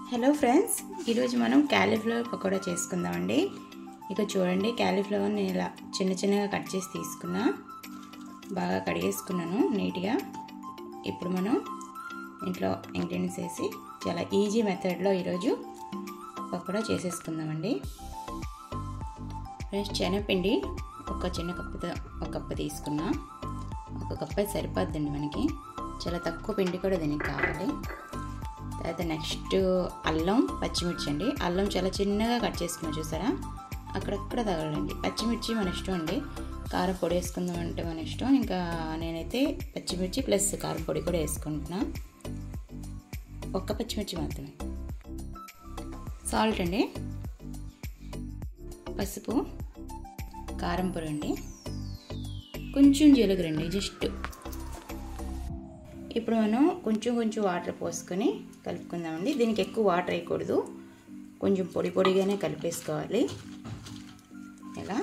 hello friends ఈరోజు మనం cauliflower pakoda చేసుకుందామండి ఇక చూడండి క్యాలీఫ్లవర్ నేను ఇలా చిన్న చిన్నగా కట్ చేసి తీసుకున్నా బాగా కడిగేసుకున్నాను నీట్గా ఇప్పుడు మనం ఇంట్లో ఇంగ్రీడియంట్స్ వేసి చాలా ఈజీ మెథడ్లో ఈరోజు పకోడా చేసేసుకుందామండి ఫ్రెండ్స్ శనగపిండి ఒక చిన్న కప్పుతో ఒక కప్పు తీసుకున్నా ఒక కప్పు అయితే సరిపోద్దండి మనకి చాలా తక్కువ పిండి కూడా దీనికి కావాలి తర్వాత నెక్స్ట్ అల్లం పచ్చిమిర్చి అండి అల్లం చాలా చిన్నగా కట్ చేసుకున్నా చూసారా అక్కడక్కడ తగలండి పచ్చిమిర్చి మన ఇష్టం అండి కారం పొడి వేసుకుందాం అంటే మన ఇష్టం ఇంకా నేనైతే పచ్చిమిర్చి ప్లస్ కారం పొడి కూడా వేసుకుంటున్నా ఒక్క పచ్చిమిర్చి మాత్రమే సాల్ట్ అండి పసుపు కారం పొడి అండి కొంచెం జీలకర్ర అండి జస్ట్ ఇప్పుడు మనం కొంచెం కొంచెం వాటర్ పోసుకొని కలుపుకుందామండి దీనికి ఎక్కువ వాటర్ వేయకూడదు కొంచెం పొడి పొడిగానే కలిపేసుకోవాలి ఇలా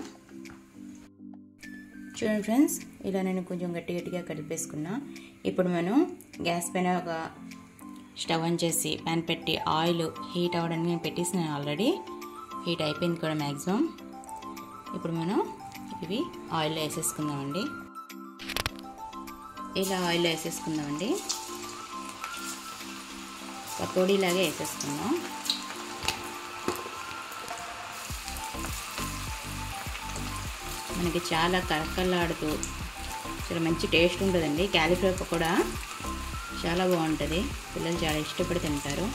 చూడండి ఫ్రెండ్స్ ఇలా నేను కొంచెం గట్టి గట్టిగా కలిపేసుకున్నా ఇప్పుడు మనం గ్యాస్ పైన ఒక స్టవ్ ఆన్ చేసి ప్యాన్ పెట్టి ఆయిల్ హీట్ అవ్వడానికి నేను పెట్టేసినాను ఆల్రెడీ హీట్ అయిపోయింది కూడా మ్యాక్సిమం ఇప్పుడు మనం ఇవి ఆయిల్లో వేసేసుకుందామండి ఇలా ఆయిల్ వేసేసుకుందామండి పకోడీలాగే వేసేసుకుందాం మనకి చాలా కరకల్లాడుతూ చాలా మంచి టేస్ట్ ఉంటుందండి క్యాలీఫ్లవర్ పకోడా చాలా బాగుంటుంది పిల్లలు చాలా ఇష్టపడి తింటారు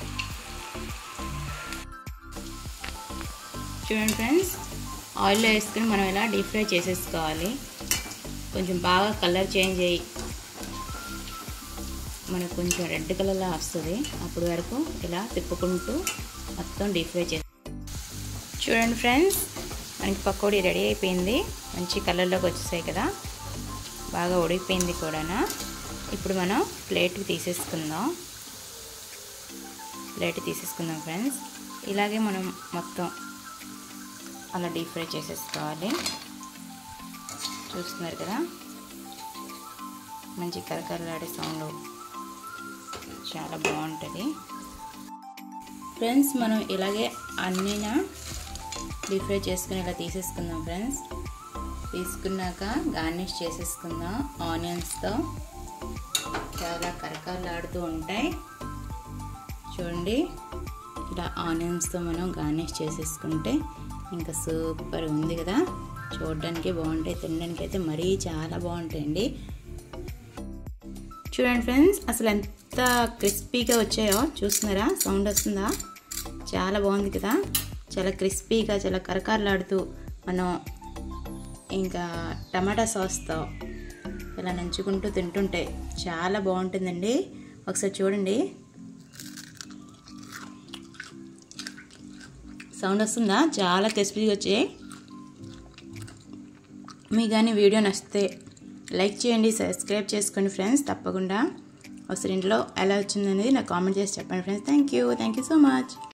చూడండి ఫ్రెండ్స్ ఆయిల్లో వేసుకుని మనం ఇలా డీప్ ఫ్రై చేసేసుకోవాలి కొంచెం బాగా కలర్ చేంజ్ అయ్యి మనకు కొంచెం రెడ్ కలర్లా వస్తుంది అప్పుడు వరకు ఇలా తిప్పుకుంటూ మొత్తం డీప్ ఫ్రై చేసి చూడండి ఫ్రెండ్స్ మనకి పకోడీ రెడీ అయిపోయింది మంచి కలర్లోకి వచ్చేసాయి కదా బాగా ఉడికిపోయింది కూడా ఇప్పుడు మనం ప్లేట్కి తీసేసుకుందాం ప్లేట్ తీసేసుకుందాం ఫ్రెండ్స్ ఇలాగే మనం మొత్తం అలా డీప్ ఫ్రై చేసేసుకోవాలి చూస్తున్నారు కదా మంచి కరకరలాడే సౌండ్ చాలా బాగుంటుంది ఫ్రెండ్స్ మనం ఇలాగే అన్నీనా డీప్ ఫ్రై చేసుకుని ఇలా తీసేసుకుందాం ఫ్రెండ్స్ తీసుకున్నాక గార్నిష్ చేసేసుకుందాం ఆనియన్స్తో చాలా కరకరలాడుతూ ఉంటాయి చూడండి ఇలా ఆనియన్స్తో మనం గార్నిష్ చేసేసుకుంటే ఇంకా సూపర్ ఉంది కదా చూడడానికి బాగుంటాయి తినడానికి అయితే మరీ చాలా బాగుంటాయండి చూడండి ఫ్రెండ్స్ అసలు ఎంత క్రిస్పీగా వచ్చాయో చూస్తున్నారా సౌండ్ వస్తుందా చాలా బాగుంది కదా చాలా క్రిస్పీగా చాలా కరకరలాడుతూ మనం ఇంకా టమాటా సాస్తో ఇలా నంచుకుంటూ తింటుంటే చాలా బాగుంటుందండి ఒకసారి చూడండి సౌండ్ వస్తుందా చాలా క్రిస్పీగా వచ్చాయి మీకు కానీ వీడియో నచ్చితే లైక్ చేయండి సబ్స్క్రైబ్ చేసుకోండి ఫ్రెండ్స్ తప్పకుండా ఒకసారి ఇంట్లో ఎలా వచ్చిందనేది నాకు కామెంట్ చేసి చెప్పండి friends thank you thank you so much